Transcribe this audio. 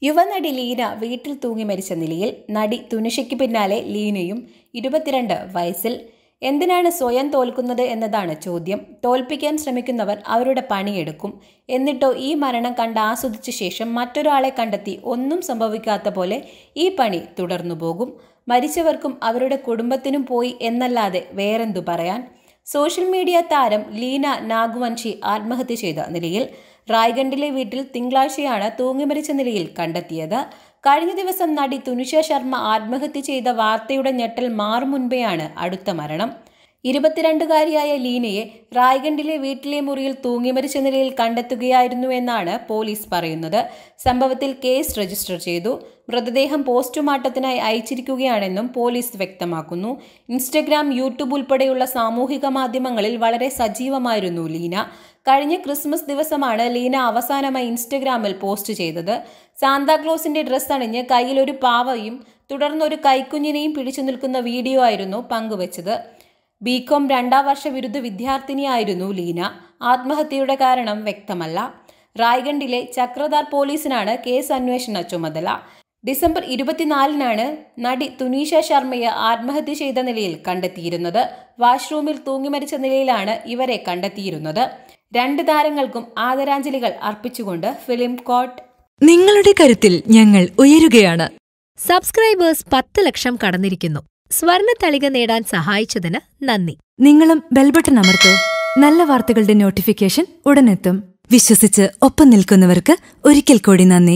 യുവനടി ലീന വീട്ടിൽ തൂങ്ങി മരിച്ച നിലയിൽ നടി തുനിഷയ്ക്ക് പിന്നാലെ ലീനയും ഇരുപത്തിരണ്ട് വയസ്സിൽ എന്തിനാണ് സ്വയം തോൽക്കുന്നത് എന്നതാണ് ചോദ്യം തോൽപ്പിക്കാൻ ശ്രമിക്കുന്നവർ അവരുടെ പണിയെടുക്കും എന്നിട്ടോ ഈ മരണം കണ്ട് ആസ്വദിച്ച ശേഷം മറ്റൊരാളെ കണ്ടെത്തി ഒന്നും സംഭവിക്കാത്ത പോലെ ഈ പണി തുടർന്നു പോകും മരിച്ചവർക്കും അവരുടെ കുടുംബത്തിനും പോയി എന്നല്ലാതെ വേറെന്തു പറയാൻ സോഷ്യൽ മീഡിയ താരം ലീന നാഗുവൻഷി ആത്മഹത്യ ചെയ്ത നിലയിൽ റായ്ഗണ്ടിലെ വീട്ടിൽ തിങ്കളാഴ്ചയാണ് തൂങ്ങിമരിച്ച നിലയിൽ കണ്ടെത്തിയത് കഴിഞ്ഞ ദിവസം നടി തുനിഷ ശർമ്മ ആത്മഹത്യ ചെയ്ത വാർത്തയുടെ ഞെട്ടൽ മാറും മുൻപെയാണ് അടുത്ത മരണം ഇരുപത്തിരണ്ടുകാരിയായ ലീനയെ റായ്ഗണ്ടിലെ വീട്ടിലെ മുറിയിൽ തൂങ്ങിമരിച്ച നിലയിൽ കണ്ടെത്തുകയായിരുന്നു എന്നാണ് പോലീസ് പറയുന്നത് സംഭവത്തിൽ കേസ് രജിസ്റ്റർ ചെയ്തു മൃതദേഹം പോസ്റ്റ്മോർട്ടത്തിനായി അയച്ചിരിക്കുകയാണെന്നും പോലീസ് വ്യക്തമാക്കുന്നു ഇൻസ്റ്റഗ്രാം യൂട്യൂബ് ഉൾപ്പെടെയുള്ള സാമൂഹിക മാധ്യമങ്ങളിൽ വളരെ സജീവമായിരുന്നു ലീന കഴിഞ്ഞ ക്രിസ്മസ് ദിവസമാണ് ലീന അവസാനമായി ഇൻസ്റ്റഗ്രാമിൽ പോസ്റ്റ് ചെയ്തത് സാന്താക്ലോസിന്റെ ഡ്രസ്സ് അണിഞ്ഞ് കയ്യിൽ ഒരു പാവയും തുടർന്ന് ഒരു കൈക്കുഞ്ഞിനെയും പിടിച്ചു നിൽക്കുന്ന വീഡിയോ ആയിരുന്നു പങ്കുവച്ചത് ബികോം രണ്ടാം വർഷ ബിരുദ വിദ്യാർത്ഥിനിയായിരുന്നു ലീന ആത്മഹത്യയുടെ കാരണം വ്യക്തമല്ല റായ്ഗണ്ടിലെ ചക്രധാർ പോലീസിനാണ് കേസ് അന്വേഷണ ചുമതല ഡിസംബർ ഇരുപത്തിനാലിനാണ് നടി തുനീഷ ശർമ്മയെ ആത്മഹത്യ ചെയ്ത നിലയിൽ കണ്ടെത്തിയിരുന്നത് വാഷ്റൂമിൽ തൂങ്ങിമരിച്ച നിലയിലാണ് ഇവരെ കണ്ടെത്തിയിരുന്നത് രണ്ട് താരങ്ങൾക്കും ആദരാഞ്ജലികൾ അർപ്പിച്ചുകൊണ്ട് ഫിലിം കോട്ട് നിങ്ങളുടെ കരുത്തിൽ ഞങ്ങൾ ഉയരുകയാണ് സബ്സ്ക്രൈബേഴ്സ് പത്ത് ലക്ഷം കടന്നിരിക്കുന്നു സ്വർണ തളിക നേടാൻ സഹായിച്ചതിന് നന്ദി നിങ്ങളും ബെൽബട്ടൺ അമർത്തോ നല്ല വാർത്തകളുടെ നോട്ടിഫിക്കേഷൻ ഉടനെത്തും വിശ്വസിച്ച് ഒപ്പം നിൽക്കുന്നവർക്ക് ഒരിക്കൽ കൂടി നന്ദി